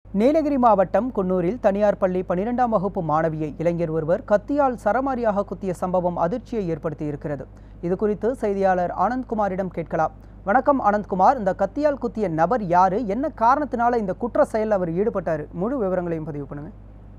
நீலகிரி மாவட்டம் குன்னூரில் தனியார் பள்ளி பனிரெண்டாம் வகுப்பு மாணவியை இளைஞர் ஒருவர் கத்தியால் சரமாரியாக குத்திய சம்பவம் அதிர்ச்சியை ஏற்படுத்தியிருக்கிறது இது குறித்து செய்தியாளர் ஆனந்த்குமாரிடம் கேட்கலாம் வணக்கம் ஆனந்த்குமார் இந்த கத்தியால் குத்திய நபர் யாரு என்ன காரணத்தினால இந்த குற்ற செயலில் அவர் ஈடுபட்டார் முழு விவரங்களையும் பதிவு பண்ணுங்க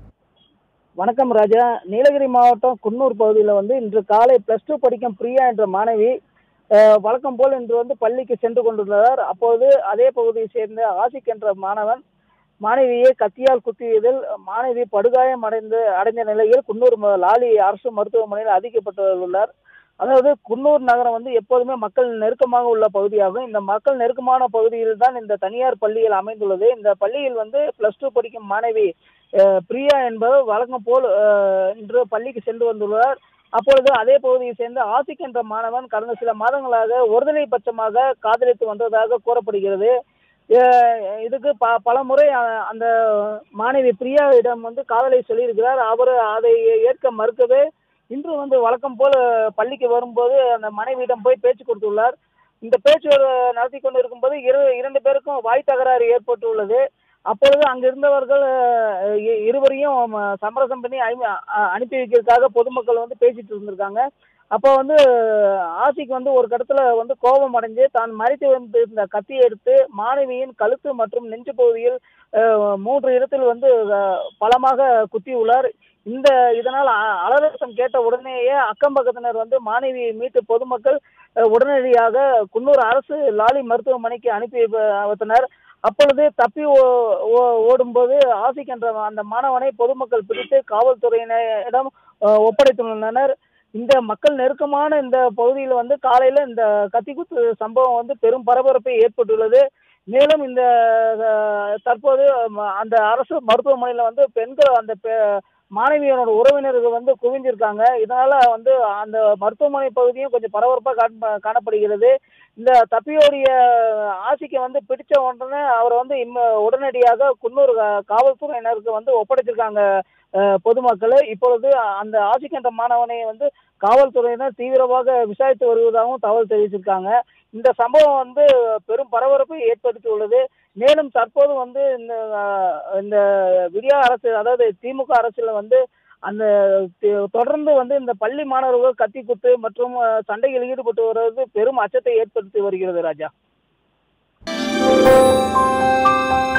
வணக்கம் ராஜா நீலகிரி மாவட்டம் குன்னூர் பகுதியில் வந்து இன்று காலை பிளஸ் டூ படிக்கும் பிரியா என்ற மாணவி அஹ், வழக்கம் போல் இன்று வந்து பள்ளிக்கு சென்று கொண்டுள்ளனர் அப்போது அதே பகுதியை சேர்ந்த ஆசிக் என்ற மாணவன் மாணவியை கத்தியால் குத்தியதில் மாணவி படுகாயம் அடைந்து அடைந்த நிலையில் குன்னூர் ம- லாலி அரசு மருத்துவமனையில் அதிக்கப்பட்டுள்ளார் அதாவது குன்னூர் நகரம் வந்து எப்போதுமே மக்கள் நெருக்கமாக உள்ள பகுதியாகும் இந்த மக்கள் நெருக்கமான பகுதியில் தான் இந்த தனியார் பள்ளியில் அமைந்துள்ளது இந்த பள்ளியில் வந்து பிளஸ் டூ படிக்கும் மாணவி அஹ், பிரியா என்பவர் வழக்கம் போல் அஹ், இன்று பள்ளிக்கு சென்று வந்துள்ளார் அப்பொழுது அதே பகுதியை சேர்ந்த ஆசிக் என்ற மாணவன் கடந்த சில மாதங்களாக ஒருதலை பட்சமாக காதலித்து வந்ததாக கூறப்படுகிறது அஹ், இதுக்கு ப பல முறை அ- அந்த மாணவி பிரியாவிடம் வந்து காதலை சொல்லியிருக்கிறார் அவர் அதை ஏற்க மறுக்கவே இன்று வந்து வழக்கம் போல் பள்ளிக்கு வரும்போது அந்த மனைவியிடம் போய் பேச்சு கொடுத்துள்ளார் இந்த பேச்சு நடத்தி கொண்டு இருக்கும்போது இரு இரண்டு பேருக்கும் வாய் தகராறு ஏற்பட்டுள்ளது அப்பொழுது அங்க இருந்தவர்கள் அஹ், இ- இருவரையும் ம- சமரசம் பண்ணி அனு- அ- அனுப்பி வைக்கிறதுக்காக பொதுமக்கள் வந்து பேசிட்டு இருந்திருக்காங்க அப்போ வந்து ஆசிக் வந்து ஒரு கடத்துல வந்து கோபம் அடைஞ்சு தான் மறைத்து வந்து இந்த கத்தியை எடுத்து மாணவியின் கழுத்து மற்றும் நெஞ்சு பகுதியில் அஹ், மூன்று இடத்தில் வந்து அஹ், பலமாக குத்தியுள்ளார் இந்த இதனால் அ- அலரசம் கேட்ட உடனேயே அக்கம் பக்கத்தினர் வந்து மாணவியை மீட்டு பொதுமக்கள் அஹ், உடனடியாக குன்னூர் அரசு லாலி மருத்துவமனைக்கு அனுப்பி வ- வைத்தனர் அப்பொழுது தப்பி ஓ- ஓ- ஓடும்போது ஆசிக் என்ற அந்த மாணவனை பொதுமக்கள் பிடித்து காவல்துறையினரிடம் அஹ், ஒப்படைத்துள்ளனர் இந்த மக்கள் நெருக்கமான இந்த பகுதியில் வந்து காலையில இந்த கத்திக்குத்து சம்பவம் வந்து பெரும் பரபரப்பை ஏற்பட்டுள்ளது மேலும் இந்த அஹ், தற்போது ம- அந்த அரசு மருத்துவமனையில் வந்து பெண்கள் அந்த பெ- மாணவியோட உறவினர்கள் வந்து குவிஞ்சிருக்காங்க இதனால வந்து அந்த மருத்துவமனை பகுதியும் கொஞ்சம் பரபரப்பாக காண காணப்படுகிறது இந்த தப்பியோடைய ஆசிக்கு வந்து பிடிச்ச உடனே அவரை வந்து இம்ம உடனடியாக குன்னூர் கா- காவல்துறையினருக்கு வந்து ஒப்படைச்சிருக்காங்க அஹ், பொதுமக்கள் இப்பொழுது அந்த ஆசிக் என்ற மாணவனை வந்து காவல்துறையினர் தீவிரமாக விசாரித்து வருவதாகவும் தகவல் தெரிவிச்சிருக்காங்க இந்த சம்பவம் வந்து பெரும் பரபரப்பை ஏற்படுத்தியுள்ளது மேலும் தற்போது வந்து இந்த அஹ், இந்த விடியா அரசு அதாவது திமுக அரசுல வந்து அந்த தி- தொடர்ந்து வந்து இந்த பள்ளி மாணவர்கள் கத்தி குத்து மற்றும் அஹ், சண்டையில் ஈடுபட்டு வருவது பெரும் அச்சத்தை ஏற்படுத்தி வருகிறது ராஜா